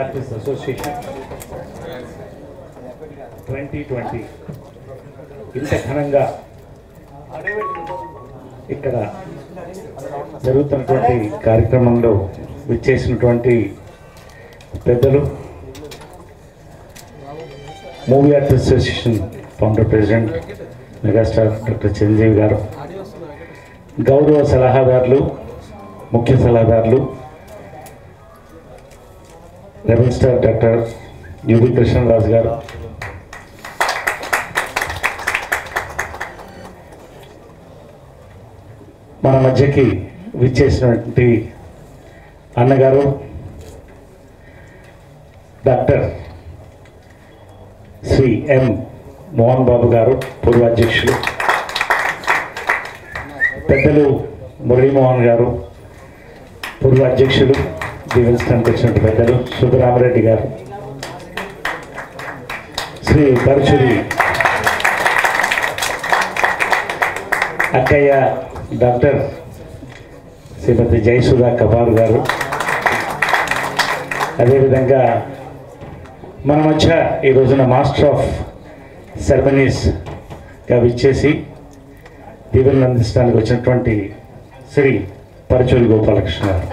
artist association twenty twenty ఇంత ఘనంగా ఇక్కడ జరుగుతున్నటువంటి కార్యక్రమంలో విచ్చేసినటువంటి పెద్దలు movie artist association founder president megastar doctor Chiranjeevi garu గౌరవ సలహాదారులు ముఖ్య సలహాదారులు rebel star doctor UV Krishnaraju garu మన మధ్యకి విచ్చేసినటువంటి అన్నగారు డాక్టర్ శ్రీ ఎం మోహన్ బాబు గారు పూర్వాధ్యక్షులు పెద్దలు మురళీమోహన్ గారు పూర్వ అధ్యక్షులు దీవెనస్థానికి వచ్చినటువంటి పెద్దలు సుబ్బరామరెడ్డి గారు శ్రీ పరచురి అక్కయ్య డాక్టర్ శ్రీమతి జయసుధా కబార్ గారు అదేవిధంగా మన మధ్య ఈ రోజున మాస్టర్ ఆఫ్ సెరమనీస్గా విచ్చేసి దీవెనలు అందించడానికి వచ్చినటువంటి శ్రీ పరచూరి గోపాలకృష్ణ గారు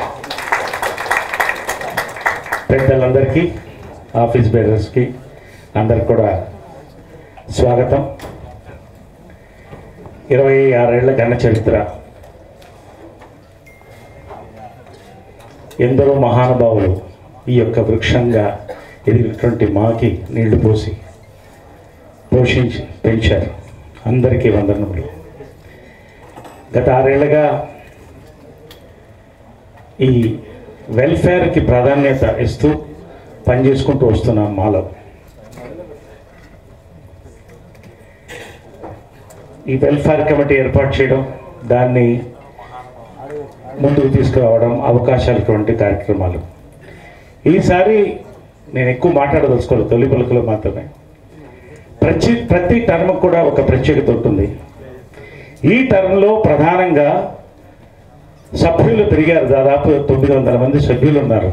పెద్దలందరికీ ఆఫీస్ బేరర్స్కి అందరికి కూడా స్వాగతం ఇరవై ఆరేళ్ల ఘన చరిత్ర ఎందరో మహానుభావులు ఈ యొక్క వృక్షంగా ఎదిగినటువంటి మాకి నీళ్లు పోసి పోషించి పెంచారు అందరికీ వందనములు గత ఆరేళ్లుగా ఈ వెల్ఫేర్కి ప్రాధాన్యత ఇస్తూ పనిచేసుకుంటూ వస్తున్నాం మాలో ఈ వెల్ఫేర్ కమిటీ ఏర్పాటు చేయడం దాన్ని ముందుకు తీసుకురావడం అవకాశాలటువంటి కార్యక్రమాలు ఈసారి నేను ఎక్కువ మాట్లాడదలుచుకోలేదు తొలి పలుకులో మాత్రమే ప్రతి ప్రతి టర్మ్ కూడా ఒక ప్రత్యేకత ఉంటుంది ఈ టర్మ్లో ప్రధానంగా సభ్యులు పెరిగారు దాదాపు తొమ్మిది వందల మంది సభ్యులు ఉన్నారు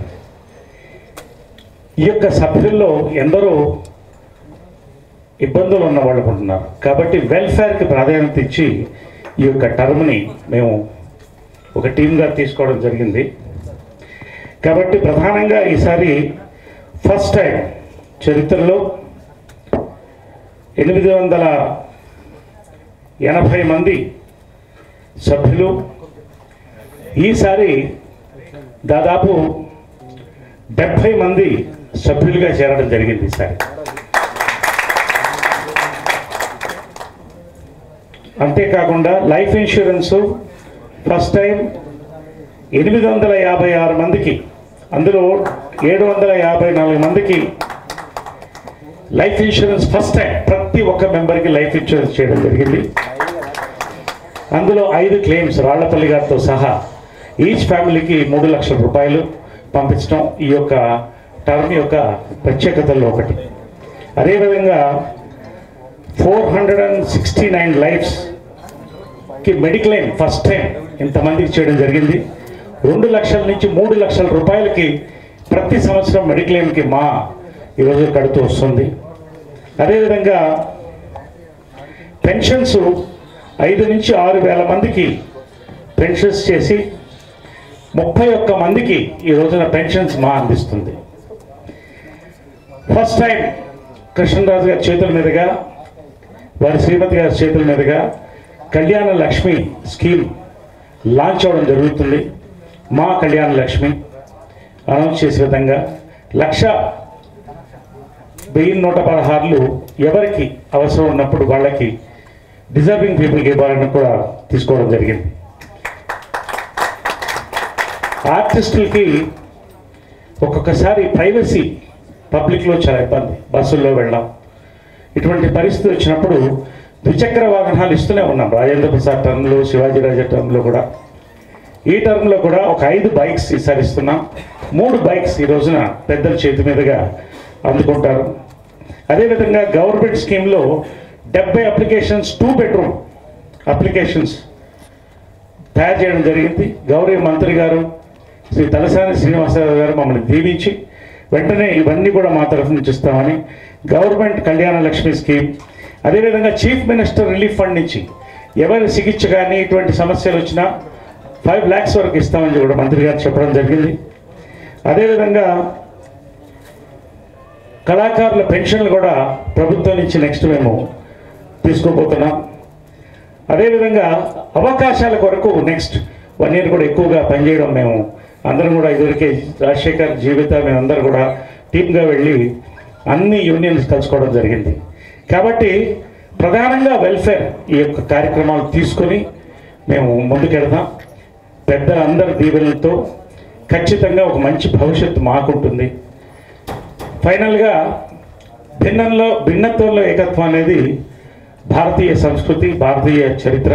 ఈ యొక్క సభ్యుల్లో ఎందరో ఇబ్బందులు ఉన్న వాళ్ళు ఉంటున్నారు కాబట్టి వెల్ఫేర్కి ప్రాధాన్యత ఇచ్చి ఈ యొక్క టర్మ్ని మేము ఒక టీమ్గా తీసుకోవడం జరిగింది కాబట్టి ప్రధానంగా ఈసారి ఫస్ట్ టైం చరిత్రలో ఎనిమిది వందల ఎనభై మంది సభ్యులు ఈసారి దాదాపు డెబ్భై మంది సభ్యులుగా చేరడం జరిగింది ఈసారి అంతేకాకుండా లైఫ్ ఇన్సూరెన్స్ ఫస్ట్ టైం ఎనిమిది వందల యాభై ఆరు మందికి అందులో ఏడు వందల యాభై నాలుగు మందికి లైఫ్ ఇన్సూరెన్స్ ఫస్ట్ టైం ప్రతి ఒక్క మెంబర్కి లైఫ్ ఇన్సూరెన్స్ చేయడం జరిగింది అందులో ఐదు క్లెయిమ్స్ రాళ్లపల్లి గారితో సహా ఈచ్ ఫ్యామిలీకి మూడు లక్షల రూపాయలు పంపించడం ఈ యొక్క టర్మ్ యొక్క ప్రత్యేకతల్లో ఒకటి అదేవిధంగా four hundred and sixty nine లైఫ్స్కి మెడిక్లెయిమ్ ఫస్ట్ టైం ఇంతమందికి చేయడం జరిగింది రెండు లక్షల నుంచి మూడు లక్షల రూపాయలకి ప్రతి సంవత్సరం మెడిక్లెయిమ్కి మా ఈరోజు కడుతూ వస్తుంది అదేవిధంగా పెన్షన్స్ ఐదు నుంచి ఆరు వేల మందికి పెన్షన్స్ చేసి ముప్పై ఒక్క మందికి ఈ రోజున పెన్షన్స్ మా అందిస్తుంది ఫస్ట్ టైం కృష్ణరాజు గారి చేతుల మీదుగా వారి శ్రీమతి గారి చేతుల మీదుగా కళ్యాణ లక్ష్మి స్కీమ్ లాంచ్ అవ్వడం జరుగుతుంది మా కళ్యాణ లక్ష్మి అనౌన్స్ చేసే విధంగా లక్ష వెయ్యి నూట పదహారులు ఎవరికి అవసరం ఉన్నప్పుడు వాళ్ళకి డిజర్వింగ్ పీపుల్కి ఇవ్వాలని కూడా తీసుకోవడం జరిగింది ఆర్టిస్టులకి ఒక్కొక్కసారి ప్రైవసీ పబ్లిక్లో చాలా ఇబ్బంది బస్సుల్లో వెళ్ళాం ఇటువంటి పరిస్థితి వచ్చినప్పుడు ద్విచక్ర వాహనాలు ఇస్తూనే ఉన్నాం రాజేంద్ర ప్రసాద్ టర్మ్లో శివాజీరాజ టర్మ్లో కూడా ఈ టర్మ్లో కూడా ఒక ఐదు బైక్స్ ఈసారి ఇస్తున్నాం మూడు బైక్స్ ఈ రోజున పెద్దల చేతి మీదుగా అందుకుంటారు అదేవిధంగా గవర్నమెంట్ స్కీమ్లో డెబ్బై అప్లికేషన్స్ టూ బెడ్రూమ్ అప్లికేషన్స్ తయారు చేయడం జరిగింది గౌరవ మంత్రి గారు శ్రీ తలసాని శ్రీనివాసరావు గారు మమ్మల్ని దీవించి వెంటనే ఇవన్నీ కూడా మా తరఫు నుంచి ఇస్తామని గవర్నమెంట్ కళ్యాణ లక్ష్మి స్కీమ్ అదేవిధంగా చీఫ్ మినిస్టర్ రిలీఫ్ ఫండ్ నుంచి ఎవరి చికిత్స కానీ ఇటువంటి సమస్యలు వచ్చినా ఫైవ్ ల్యాక్స్ వరకు ఇస్తామని కూడా మంత్రి గారు చెప్పడం జరిగింది అదేవిధంగా కళాకారుల పెన్షన్లు కూడా ప్రభుత్వం నుంచి నెక్స్ట్ మేము తీసుకోబోతున్నాం అదేవిధంగా అవకాశాల కొరకు నెక్స్ట్ వన్ ఇయర్ కూడా ఎక్కువగా పనిచేయడం మేము అందరం కూడా ఇదివరకే రాజశేఖర్ జీవిత మేమందరం కూడా టీమ్గా వెళ్ళి అన్ని యూనియన్స్ కలుసుకోవడం జరిగింది కాబట్టి ప్రధానంగా వెల్ఫేర్ ఈ యొక్క కార్యక్రమాలు తీసుకొని మేము ముందుకెడతాం పెద్దలందరి దీవెనలతో ఖచ్చితంగా ఒక మంచి భవిష్యత్తు మాకుంటుంది ఫైనల్గా భిన్నంలో భిన్నత్వంలో ఏకత్వం అనేది భారతీయ సంస్కృతి భారతీయ చరిత్ర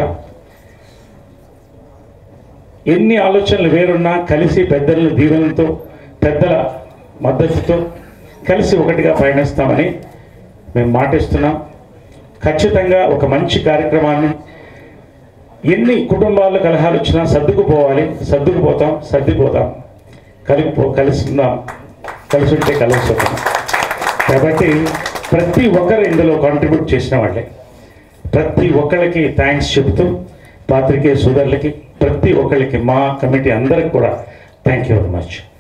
ఎన్ని ఆలోచనలు వేరున్నా కలిసి పెద్దల దీవెనలతో పెద్దల మద్దతుతో కలిసి ఒకటిగా పయనిస్తామని మేము మాటిస్తున్నాం ఖచ్చితంగా ఒక మంచి కార్యక్రమాన్ని ఎన్ని కుటుంబాల్లో కలహాలు వచ్చినా సర్దుకుపోవాలి సర్దుకుపోతాం సర్దిపోతాం కలిపో కలిసి ఉందాం కలిసి ఉంటే కలిసి ఉంటాం కాబట్టి ప్రతి ఒక్కరు ఇందులో కాంట్రిబ్యూట్ చేసిన వాళ్ళే ప్రతి ఒక్కళ్ళకి థ్యాంక్స్ చెబుతూ పాత్రికేయ సోదరులకి ప్రతి ఒక్కళ్ళకి మా కమిటీ అందరికి కూడా థ్యాంక్ యూ వెరీ మచ్